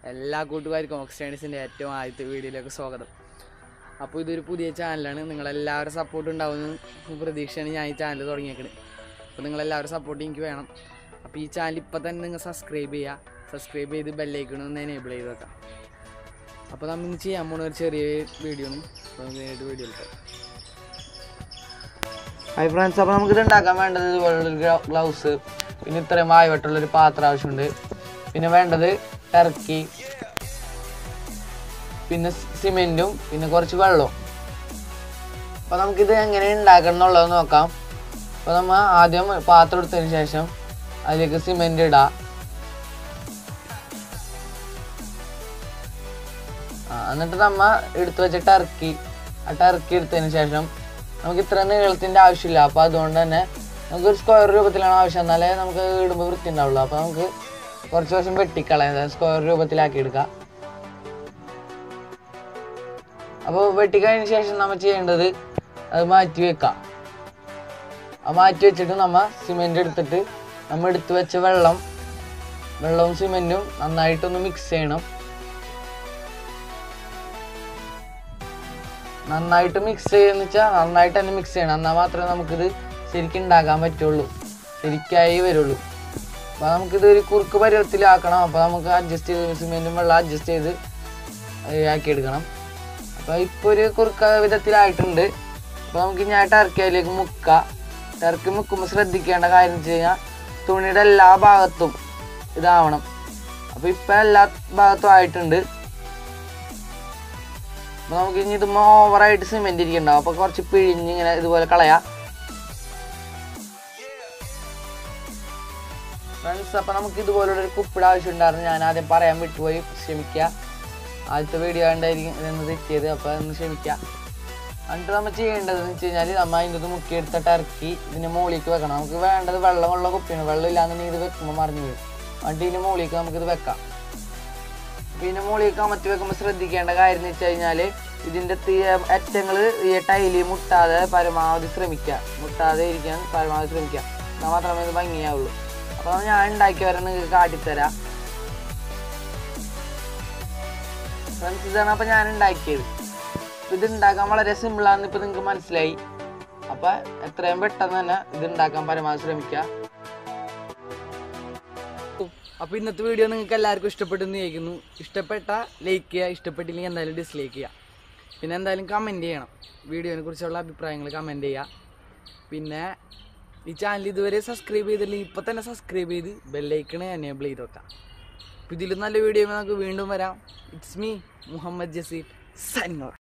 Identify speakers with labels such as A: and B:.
A: എല്ലാ കൂട്ടുകാർക്കും ഓക്സിഡൻസിൻ്റെ ഏറ്റവും ആദ്യത്തെ വീഡിയോയിലേക്ക് സ്വാഗതം അപ്പോൾ ഇതൊരു പുതിയ ചാനലാണ് നിങ്ങളെല്ലാവരും സപ്പോർട്ട് ഉണ്ടാവുമെന്ന് പ്രതീക്ഷയാണ് ഞാൻ ഈ ചാനൽ തുടങ്ങിയേക്കുന്നത് അപ്പോൾ നിങ്ങളെല്ലാവരും സപ്പോർട്ട് എനിക്ക് വേണം അപ്പോൾ ഈ ചാനൽ ഇപ്പോൾ തന്നെ നിങ്ങൾ സബ്സ്ക്രൈബ് ചെയ്യുക സബ്സ്ക്രൈബ് ചെയ്ത് ബെല്ലൈക്കണം എനേബിൾ ചെയ്ത് വെക്കാം അപ്പോൾ നമ്മൾ ഇന്ന് ചെയ്യാൻ പോണ ഒരു ചെറിയ വീഡിയോ ആണ് അപ്പോൾ നമുക്ക് നേരിട്ട് വീഡിയോ എടുക്കാം ഹായ് ഫ്രണ്ട്സ് അപ്പോൾ നമുക്കിത് ഉണ്ടാക്കാൻ വേണ്ടത് ഇതുപോലുള്ളൊരു ഗ്ലൗസ് പിന്നെ ഇത്രയും വായുവട്ടുള്ളൊരു പാത്രം ആവശ്യമുണ്ട് പിന്നെ വേണ്ടത് ടർക്കി പിന്നെ സിമെൻറ്റും പിന്നെ കുറച്ച് വെള്ളവും അപ്പോൾ നമുക്കിത് എങ്ങനെ ഉണ്ടാക്കണം എന്നുള്ളത് നോക്കാം അപ്പോൾ നമ്മൾ ആദ്യം പാത്രം എടുത്തതിന് ശേഷം അതിലേക്ക് സിമെൻറ്റ് ഇടാം ആ, എന്നിട്ട് നമ്മ എടുത്തു വെച്ച ടർക്കി ആ ടർക്കി എടുത്തതിന് ശേഷം നമുക്ക് ഇത്ര നീളത്തിന്റെ ആവശ്യമില്ല അപ്പൊ അതുകൊണ്ട് തന്നെ നമുക്ക് ഒരു സ്ക്വയർ രൂപത്തിലാണ് ആവശ്യം എന്നാലേ നമുക്ക് ഇടുമ്പോൾ വൃത്തി ഉണ്ടാവുള്ളൂ അപ്പൊ നമുക്ക് കുറച്ച് വർഷം വെട്ടിക്കളയാം സ്ക്വയർ രൂപത്തിലാക്കി എടുക്കാം അപ്പോൾ വെട്ടിക്കഴിഞ്ഞ ശേഷം നമ്മൾ ചെയ്യേണ്ടത് അത് മാറ്റി വെക്കാം അത് മാറ്റി വെച്ചിട്ട് നമ്മ സിമെന്റ് എടുത്തിട്ട് നമ്മൾ എടുത്തു വെച്ച വെള്ളം വെള്ളവും സിമെന്റും നന്നായിട്ടൊന്ന് മിക്സ് ചെയ്യണം നന്നായിട്ട് മിക്സ് ചെയ്യുന്ന വെച്ചാൽ നന്നായിട്ട് തന്നെ മിക്സ് ചെയ്യണം എന്നാൽ മാത്രമേ നമുക്കിത് ശരിക്കും ഉണ്ടാക്കാൻ പറ്റുള്ളൂ ശരിക്കായി വരുള്ളൂ അപ്പോൾ നമുക്കിത് ഒരു കുറുക്ക് പരുവത്തിലാക്കണം അപ്പോൾ നമുക്ക് അഡ്ജസ്റ്റ് ചെയ്ത് സിമെൻറ്റും വെള്ളം അഡ്ജസ്റ്റ് ചെയ്ത് അത് ആക്കിയെടുക്കണം അപ്പോൾ ഇപ്പോൾ ഒരു കുറുക്ക വിധത്തിലായിട്ടുണ്ട് അപ്പോൾ നമുക്ക് ഞാൻ ടർക്കി അതിലേക്ക് മുക്കാം ടർക്കി മുക്കുമ്പോൾ ശ്രദ്ധിക്കേണ്ട കാര്യം വെച്ച് കഴിഞ്ഞാൽ തുണിയുടെ എല്ലാ ഭാഗത്തും ഇതാവണം അപ്പോൾ ഇപ്പം എല്ലാ ഭാഗത്തും ആയിട്ടുണ്ട് അപ്പൊ നമുക്ക് ഇനി ഇത് ഓവറായിട്ട് സിമെന്റ് ഇരിക്കണ്ടാവും അപ്പൊ കുറച്ച് പിഴിഞ്ഞ് ഇങ്ങനെ ഇതുപോലെ കളയാ ഫ്രണ്ട്സ് അപ്പൊ നമുക്ക് ഇതുപോലുള്ള ഒരു കുപ്പിട ആവശ്യം ഉണ്ടായിരുന്നു ഞാൻ ആദ്യം പറയാൻ വിട്ടുപോയി ക്ഷമിക്കുക ആദ്യത്തെ വീഡിയോ ഉണ്ടായിരിക്കും ഇതെന്ന് തെറ്റിയത് അപ്പൊ ഒന്ന് ക്ഷമിക്കുക എന്നിട്ട് നമ്മൾ ചെയ്യേണ്ടതെന്ന് വെച്ച് കഴിഞ്ഞാൽ നമ്മൾ അതിൻ്റെ ഇത് മുക്കിയെടുത്ത ടർക്കി ഇതിന് മുകളിലേക്ക് വെക്കണം നമുക്ക് വേണ്ടത് വെള്ളമുള്ള കുപ്പിയാണ് വെള്ളം ഇല്ലാന്നുണ്ടെങ്കിൽ ഇത് വെക്കുമ്പോൾ മറിഞ്ഞു വീഴും എന്നിട്ട് ഇതിന് മുകളിലേക്ക് നമുക്കിത് വെക്കാം പിന്നെ മുകളിൽ കമത്തി വെക്കുമ്പോൾ ശ്രദ്ധിക്കേണ്ട കാര്യം എന്ന് വെച്ച് കഴിഞ്ഞാൽ ഇതിൻ്റെ തീ അറ്റങ്ങൾ ഈ ടൈലി മുട്ടാതെ പരമാവധി ശ്രമിക്കുക മുട്ടാതെ ഇരിക്കാൻ പരമാവധി ശ്രമിക്കുക എന്നാൽ മാത്രമേ ഇത് ഭംഗിയാവുള്ളൂ അപ്പോൾ ഞാൻ ഉണ്ടാക്കി വരാൻ നിങ്ങൾക്ക് കാട്ടിത്തരാം ഫ്രണ്ട്സ് ഇതാണ് അപ്പോൾ ഞാൻ ഉണ്ടാക്കിയത് അപ്പോൾ ഇത് ഉണ്ടാക്കാൻ വളരെ സിമ്പിളാണെന്ന് ഇപ്പോൾ നിങ്ങൾക്ക് മനസ്സിലായി അപ്പോൾ എത്രയും പെട്ടെന്ന് തന്നെ ഇത് ഉണ്ടാക്കാൻ പരമാവധി ശ്രമിക്കുക അപ്പോൾ ഇന്നത്തെ വീഡിയോ നിങ്ങൾക്ക് എല്ലാവർക്കും ഇഷ്ടപ്പെട്ടെന്ന് ചോദിക്കുന്നു ഇഷ്ടപ്പെട്ട ലൈക്ക് ചെയ്യുക ഇഷ്ടപ്പെട്ടില്ലെങ്കിൽ എന്തായാലും ഡിസ്ലൈക്ക് ചെയ്യുക പിന്നെ എന്തായാലും കമൻറ്റ് ചെയ്യണം വീഡിയോനെ കുറിച്ചുള്ള അഭിപ്രായങ്ങൾ കമൻറ്റ് ചെയ്യുക പിന്നെ ഈ ചാനൽ ഇതുവരെ സബ്സ്ക്രൈബ് ചെയ്തില്ലെങ്കിൽ ഇപ്പോൾ തന്നെ സബ്സ്ക്രൈബ് ചെയ്ത് ബെല്ലൈക്കണ് എനേബിൾ ചെയ്ത് വെക്കാം അപ്പോൾ ഇതിലും നല്ല വീഡിയോ നമുക്ക് വീണ്ടും വരാം ഇറ്റ്സ് മീ മുഹമ്മദ് ജസീർ സന്നോർ